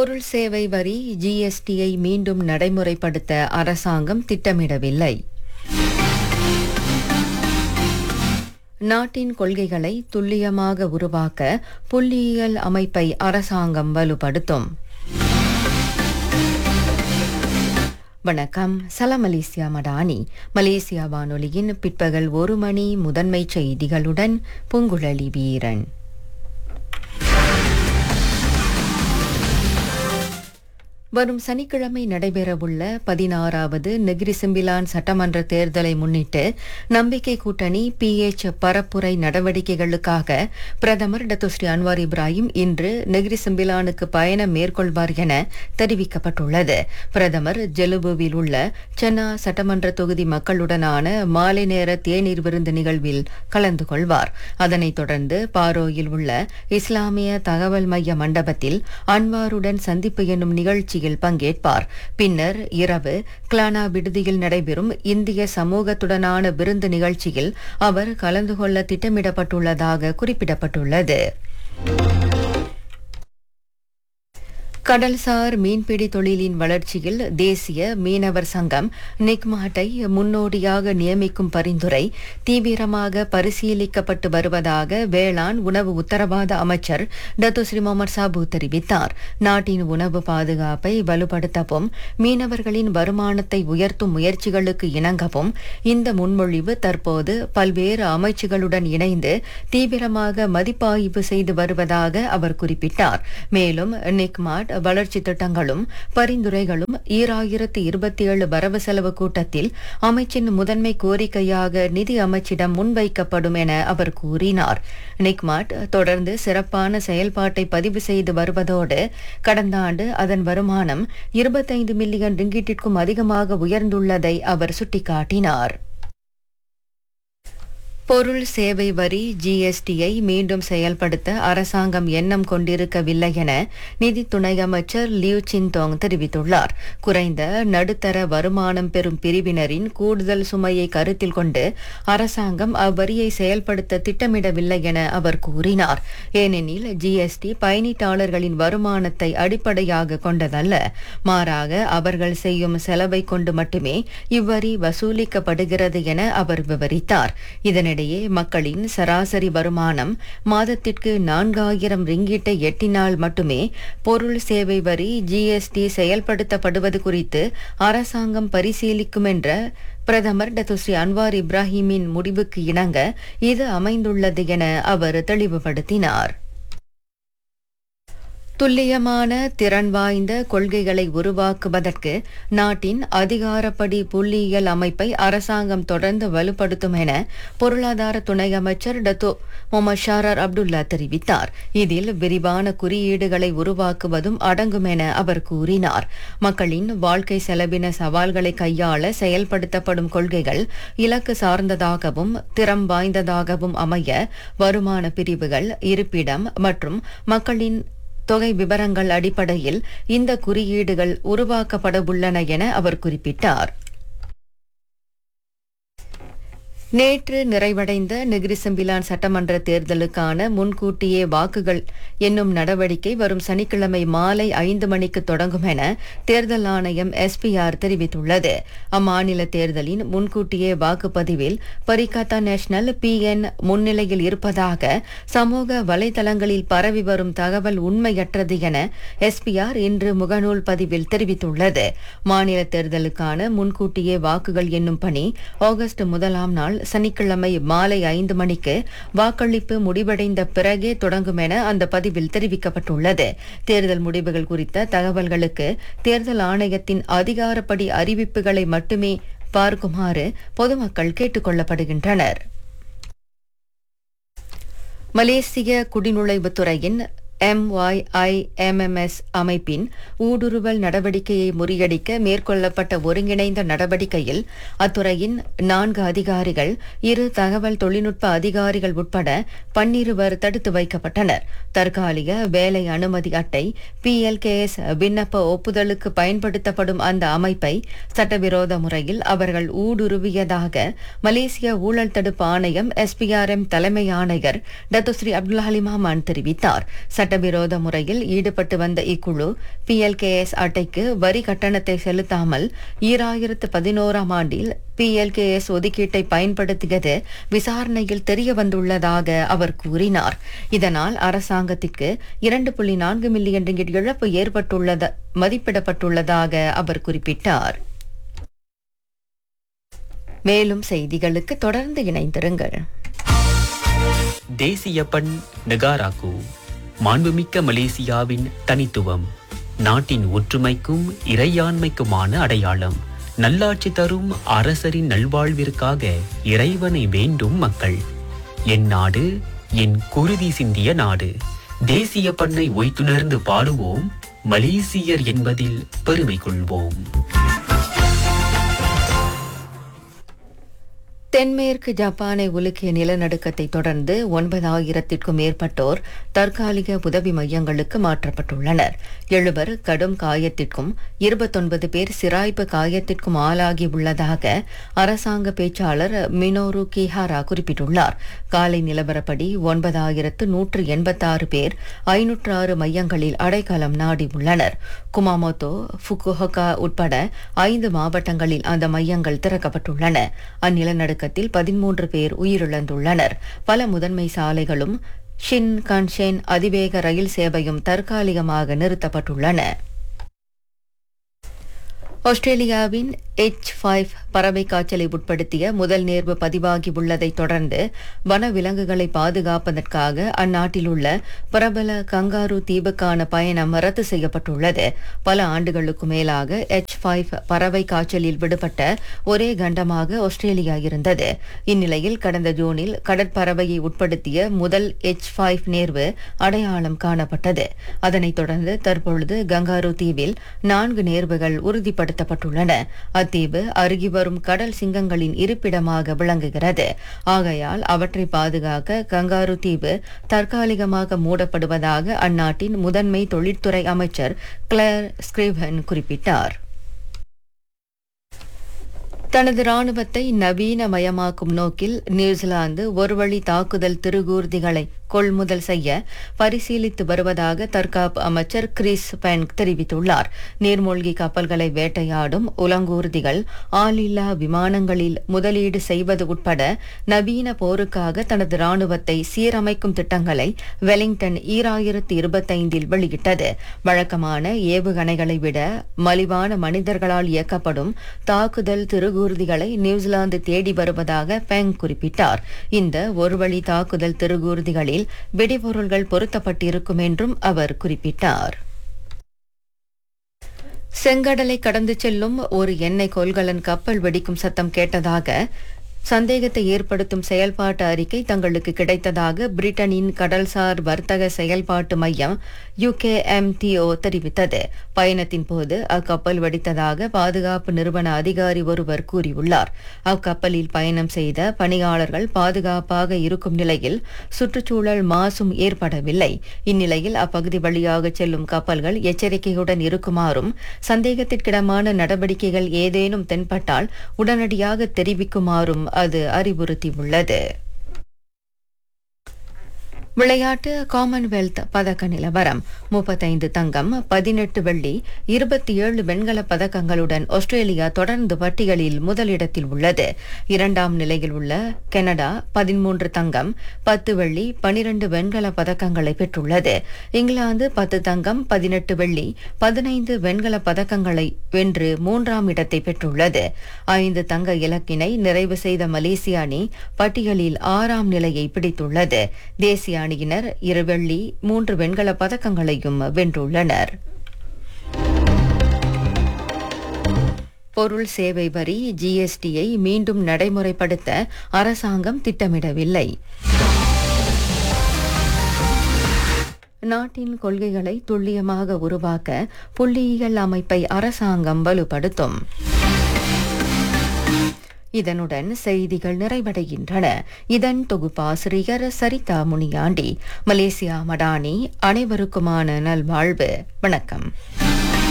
பொருள் சேவை வரி ஜிஎஸ்டியை மீண்டும் நடைமுறைப்படுத்த அரசாங்கம் திட்டமிடவில்லை நாட்டின் கொள்கைகளை துல்லியமாக உருவாக்க புள்ளியியல் அமைப்பை அரசாங்கம் வலுப்படுத்தும் வணக்கம் சலாம் மலேசியா மடானி மலேசியா வானொலியின் பிற்பகல் ஒரு மணி முதன்மை செய்திகளுடன் பூங்குழலி வீரன் வரும் சனிக்கிழமை நடைபெறவுள்ள பதினாறாவது நெகிரி சிம்பிலான் சட்டமன்ற தேர்தலை முன்னிட்டு நம்பிக்கை கூட்டணி பிஎச் பரப்புரை நடவடிக்கைகளுக்காக பிரதமர் டத்துஸ்ரீ அன்வார் இப்ராஹிம் இன்று நெகிரி சிம்பிலானுக்கு பயணம் மேற்கொள்வார் என தெரிவிக்கப்பட்டுள்ளது பிரதமர் ஜெலுபுவில் உள்ள சென்னா சட்டமன்ற தொகுதி மக்களுடனான மாலை நேர தேநீர் விருந்து நிகழ்வில் கலந்து கொள்வார் அதனைத் தொடர்ந்து பாரோயில் உள்ள இஸ்லாமிய தகவல் மைய மண்டபத்தில் அன்வாருடன் சந்திப்பு என்னும் நிகழ்ச்சியில் பங்கேற்பார் பின்னர் இரவு கிளானா விடுதியில் நடைபெறும் இந்திய சமூகத்துடனான விருந்து நிகழ்ச்சியில் அவர் கலந்து கொள்ள திட்டமிடப்பட்டுள்ளதாக குறிப்பிடப்பட்டுள்ளது கடல்சார் மீன்பிடி தொழிலின் வளர்ச்சியில் தேசிய மீனவர் சங்கம் நிக்மாட்டை முன்னோடியாக நியமிக்கும் பரிந்துரை தீவிரமாக பரிசீலிக்கப்பட்டு வருவதாக வேளாண் உணவு உத்தரவாத அமைச்சர் டத்துஸ்ரீ முகமது சாபு தெரிவித்தார் நாட்டின் உணவு பாதுகாப்பை வலுப்படுத்தவும் மீனவர்களின் வருமானத்தை உயர்த்தும் முயற்சிகளுக்கு இணங்கவும் இந்த முன்மொழிவு தற்போது பல்வேறு அமைச்சுகளுடன் இணைந்து தீவிரமாக மதிப்பாய்வு செய்து வருவதாக அவர் குறிப்பிட்டார் மேலும் நிக்மாட் வளர்ச்சி திட்டங்களும் பரிந்துரைகளும் ஈராயிரத்தி இருபத்தி ஏழு வரவு செலவு கூட்டத்தில் அமைச்சின் முதன்மை கோரிக்கையாக நிதி அமைச்சிடம் முன்வைக்கப்படும் என அவர் கூறினார் நிக்மாட் தொடர்ந்து சிறப்பான செயல்பாட்டை பதிவு செய்து வருவதோடு கடந்த ஆண்டு அதன் வருமானம் இருபத்தைந்து மில்லியன் ரிங்கிட்டிற்கும் அதிகமாக உயர்ந்துள்ளதை அவர் சுட்டிக்காட்டினார் பொருள் சேவை வரி ஜிஎஸ்டியை மீண்டும் செயல்படுத்த அரசாங்கம் எண்ணம் கொண்டிருக்கவில்லை என நிதி துணை அமைச்சர் லியூ சின்தோங் தெரிவித்துள்ளார் குறைந்த நடுத்தர வருமானம் பெறும் பிரிவினரின் கூடுதல் சுமையை கருத்தில் கொண்டு அரசாங்கம் அவ்வரியை செயல்படுத்த திட்டமிடவில்லை என அவர் கூறினார் ஏனெனில் ஜிஎஸ்டி பயணீட்டாளர்களின் வருமானத்தை அடிப்படையாக கொண்டதல்ல மாறாக அவர்கள் செய்யும் செலவை கொண்டு மட்டுமே இவ்வரி வசூலிக்கப்படுகிறது என அவர் விவரித்தார் இதனிடையே இதனிடையே மக்களின் சராசரி வருமானம் மாதத்திற்கு நான்காயிரம் ரிங்கிட்டை எட்டினால் மட்டுமே பொருள் சேவை வரி ஜிஎஸ்டி செயல்படுத்தப்படுவது குறித்து அரசாங்கம் பரிசீலிக்கும் என்ற பிரதமர் டத்துஸ்ரீ அன்வார் இப்ராஹிமின் முடிவுக்கு இணங்க இது அமைந்துள்ளது என அவர் தெளிவுபடுத்தினார் துல்லியமான திறன் வாய்ந்த கொள்கைகளை உருவாக்குவதற்கு நாட்டின் அதிகாரப்படி புள்ளியியல் அமைப்பை அரசாங்கம் தொடர்ந்து வலுப்படுத்தும் என பொருளாதார துணை அமைச்சர் டத்தோ முகமது ஷாரார் அப்துல்லா தெரிவித்தார் இதில் விரிவான குறியீடுகளை உருவாக்குவதும் அடங்கும் என அவர் கூறினார் மக்களின் வாழ்க்கை செலவின சவால்களை கையாள செயல்படுத்தப்படும் கொள்கைகள் இலக்கு சார்ந்ததாகவும் திறம் வாய்ந்ததாகவும் அமைய வருமான பிரிவுகள் இருப்பிடம் மற்றும் மக்களின் தொகை விவரங்கள் அடிப்படையில் இந்த குறியீடுகள் உருவாக்கப்பட உள்ளன என அவர் குறிப்பிட்டார் நேற்று நிறைவடைந்த நெகிரிசம்பிலான் சட்டமன்ற தேர்தலுக்கான முன்கூட்டியே வாக்குகள் என்னும் நடவடிக்கை வரும் சனிக்கிழமை மாலை ஐந்து மணிக்கு தொடங்கும் என தேர்தல் ஆணையம் எஸ்பிஆர் தெரிவித்துள்ளது அம்மாநில தேர்தலின் முன்கூட்டியே வாக்குப்பதிவில் பரிகாத்தா நேஷனல் பிஎன் முன்னிலையில் இருப்பதாக சமூக வலைதளங்களில் பரவி வரும் தகவல் உண்மையற்றது என எஸ்பிஆர் இன்று முகநூல் பதிவில் தெரிவித்துள்ளது மாநில தேர்தலுக்கான முன்கூட்டியே வாக்குகள் என்னும் பணி ஆகஸ்ட் முதலாம் நாள் சனிக்கிழமை மாலை ஐந்து மணிக்கு வாக்களிப்பு முடிவடைந்த பிறகே தொடங்கும் என அந்த பதிவில் தெரிவிக்கப்பட்டுள்ளது தேர்தல் முடிவுகள் குறித்த தகவல்களுக்கு தேர்தல் ஆணையத்தின் அதிகாரப்படி அறிவிப்புகளை மட்டுமே பார்க்குமாறு பொதுமக்கள் கேட்டுக் கொள்ளப்படுகின்றனர் மலேசிய குடிநுழைவுத்துறையின் எம்ஒய்ஐஎம்எம்எஸ் அமைப்பின் ஊடுருவல் நடவடிக்கையை முறியடிக்க மேற்கொள்ளப்பட்ட ஒருங்கிணைந்த நடவடிக்கையில் அத்துறையின் நான்கு அதிகாரிகள் இரு தகவல் தொழில்நுட்ப அதிகாரிகள் உட்பட பன்னிருவர் தடுத்து வைக்கப்பட்டனர் தற்காலிக வேலை அனுமதி அட்டை பிஎல்கேஎஸ் விண்ணப்ப ஒப்புதலுக்கு பயன்படுத்தப்படும் அந்த அமைப்பை சட்டவிரோத முறையில் அவர்கள் ஊடுருவியதாக மலேசிய ஊழல் தடுப்பு ஆணையம் எஸ்பிஆர்எம் தலைமை ஆணையர் டத்துஸ்ரீ அப்துல் ஹலிம் ஹமான் தெரிவித்தார் சட்டவிரோத முறையில் ஈடுபட்டு வந்த இக்குழு பிஎல்கேஎஸ் அட்டைக்கு வரி கட்டணத்தை செலுத்தாமல் ஈராயிரத்து பதினோராம் ஆண்டில் பிஎல்கேஎஸ் ஒதுக்கீட்டை பயன்படுத்தியது விசாரணையில் தெரிய வந்துள்ளதாக அவர் கூறினார் இதனால் அரசாங்கத்திற்கு இரண்டு புள்ளி நான்கு மில்லியன் ரிங்கிட் இழப்பு ஏற்பட்டுள்ளத மதிப்பிடப்பட்டுள்ளதாக அவர் குறிப்பிட்டார் மேலும் செய்திகளுக்கு தொடர்ந்து இணைந்திருங்கள் தேசிய பண் நெகாராக்கு மாண்புமிக்க மலேசியாவின் தனித்துவம் நாட்டின் ஒற்றுமைக்கும் இறையாண்மைக்குமான அடையாளம் நல்லாட்சி தரும் அரசரின் நல்வாழ்விற்காக இறைவனை வேண்டும் மக்கள் என் நாடு என் குருதி சிந்திய நாடு தேசிய பண்ணை ஒய்த்துணர்ந்து பாடுவோம் மலேசியர் என்பதில் பெருமை கொள்வோம் தென்மேற்கு ஜப்பானை உலுக்கிய நிலநடுக்கத்தை தொடர்ந்து ஒன்பதாயிரத்திற்கும் மேற்பட்டோர் தற்காலிக உதவி மையங்களுக்கு மாற்றப்பட்டுள்ளனர் எழுவர் கடும் காயத்திற்கும் இருபத்தொன்பது பேர் சிராய்ப்பு காயத்திற்கும் ஆளாகி உள்ளதாக அரசாங்க பேச்சாளர் மினோரு கிஹாரா குறிப்பிட்டுள்ளார் காலை நிலவரப்படி ஒன்பதாயிரத்து நூற்று எண்பத்தாறு பேர் ஐநூற்று ஆறு மையங்களில் அடைக்கலம் நாடி உள்ளனர் குமாமோட்டோ ஃபுகுஹோகா உட்பட ஐந்து மாவட்டங்களில் அந்த மையங்கள் திறக்கப்பட்டுள்ளன அந்நிலநடுக்கத்தில் பதிமூன்று பேர் உயிரிழந்துள்ளனர் பல முதன்மை சாலைகளும் ஷின் கன்ஷென் அதிவேக ரயில் சேவையும் தற்காலிகமாக நிறுத்தப்பட்டுள்ளன ஆஸ்திரேலியாவின் எச் ஃபைவ் பறவை காய்ச்சலை உட்படுத்திய முதல் நேர்வு பதிவாகி உள்ளதை தொடர்ந்து வனவிலங்குகளை பாதுகாப்பதற்காக அந்நாட்டில் உள்ள பிரபல கங்காரு தீவுக்கான பயணம் ரத்து செய்யப்பட்டுள்ளது பல ஆண்டுகளுக்கு மேலாக எச் ஃபைவ் பறவை காய்ச்சலில் விடுபட்ட ஒரே கண்டமாக ஆஸ்திரேலியா இருந்தது இந்நிலையில் கடந்த ஜூனில் கடற்பறவையை உட்படுத்திய முதல் எச் ஃபைவ் நேர்வு அடையாளம் காணப்பட்டது அதனைத் தொடர்ந்து தற்பொழுது கங்காரு தீவில் நான்கு நேர்வுகள் உறுதிப்படுத்தப்பட்டுள்ளன அத்தீவு அருகி வரும் கடல் சிங்கங்களின் இருப்பிடமாக விளங்குகிறது ஆகையால் அவற்றை பாதுகாக்க கங்காரு தீவு தற்காலிகமாக மூடப்படுவதாக அந்நாட்டின் முதன்மை தொழில்துறை அமைச்சர் கிளேர் ஸ்கிரிவன் குறிப்பிட்டார் தனது ராணுவத்தை நவீனமயமாக்கும் நோக்கில் நியூசிலாந்து ஒருவழி தாக்குதல் திருகூர்திகளை கொள்முதல் செய்ய பரிசீலித்து வருவதாக தற்காப்பு அமைச்சர் கிறிஸ் பென் தெரிவித்துள்ளார் நீர்மூழ்கி கப்பல்களை வேட்டையாடும் உலங்கூர்திகள் ஆளில்லா விமானங்களில் முதலீடு செய்வது உட்பட நவீன போருக்காக தனது ராணுவத்தை சீரமைக்கும் திட்டங்களை வெலிங்டன் ஈராயிரத்து இருபத்தைந்தில் வெளியிட்டது வழக்கமான ஏவுகணைகளை விட மலிவான மனிதர்களால் இயக்கப்படும் தாக்குதல் திருகூர்திகளை நியூசிலாந்து தேடி வருவதாக பெங் குறிப்பிட்டார் இந்த ஒருவழி தாக்குதல் திருகூர்திகளில் வெடிபொருள்கள் பொருத்தப்பட்டிருக்கும் என்றும் அவர் குறிப்பிட்டார் செங்கடலை கடந்து செல்லும் ஒரு எண்ணெய் கொள்கலன் கப்பல் வெடிக்கும் சத்தம் கேட்டதாக சந்தேகத்தை ஏற்படுத்தும் செயல்பாட்டு அறிக்கை தங்களுக்கு கிடைத்ததாக பிரிட்டனின் கடல்சார் வர்த்தக செயல்பாட்டு மையம் யுகேஎம்டிஓ தெரிவித்தது பயணத்தின் போது அக்கப்பல் வெடித்ததாக பாதுகாப்பு நிறுவன அதிகாரி ஒருவர் கூறியுள்ளார் அக்கப்பலில் பயணம் செய்த பணியாளர்கள் பாதுகாப்பாக இருக்கும் நிலையில் சுற்றுச்சூழல் மாசும் ஏற்படவில்லை இந்நிலையில் அப்பகுதி வழியாக செல்லும் கப்பல்கள் எச்சரிக்கையுடன் இருக்குமாறும் சந்தேகத்திற்கிடமான நடவடிக்கைகள் ஏதேனும் தென்பட்டால் உடனடியாக தெரிவிக்குமாறும் அது அறிவுறுத்தியுள்ளது விளையாட்டு காமன்வெல்த் பதக்க நிலவரம் முப்பத்தைந்து தங்கம் பதினெட்டு வெள்ளி இருபத்தி ஏழு வெண்கல பதக்கங்களுடன் ஆஸ்திரேலியா தொடர்ந்து பட்டியலில் முதலிடத்தில் உள்ளது இரண்டாம் நிலையில் உள்ள கனடா பதிமூன்று தங்கம் பத்து வெள்ளி பனிரண்டு வெண்கல பதக்கங்களை பெற்றுள்ளது இங்கிலாந்து பத்து தங்கம் பதினெட்டு வெள்ளி பதினைந்து வெண்கல பதக்கங்களை வென்று மூன்றாம் இடத்தை பெற்றுள்ளது ஐந்து தங்க இலக்கினை நிறைவு செய்த மலேசிய அணி பட்டியலில் ஆறாம் நிலையை பிடித்துள்ளது தேசிய அணியினர் இரு வெள்ளி மூன்று வெண்கல பதக்கங்களையும் வென்றுள்ளனர் பொருள் சேவை வரி ஜிஎஸ்டியை மீண்டும் நடைமுறைப்படுத்த அரசாங்கம் திட்டமிடவில்லை நாட்டின் கொள்கைகளை துல்லியமாக உருவாக்க புள்ளியியல் அமைப்பை அரசாங்கம் வலுப்படுத்தும் இதனுடன் செய்திகள் நிறைவடைகின்றன இதன் தொகுப்பாசிரியர் சரிதா முனியாண்டி மலேசியா மடானி அனைவருக்குமான நல்வாழ்வு வணக்கம்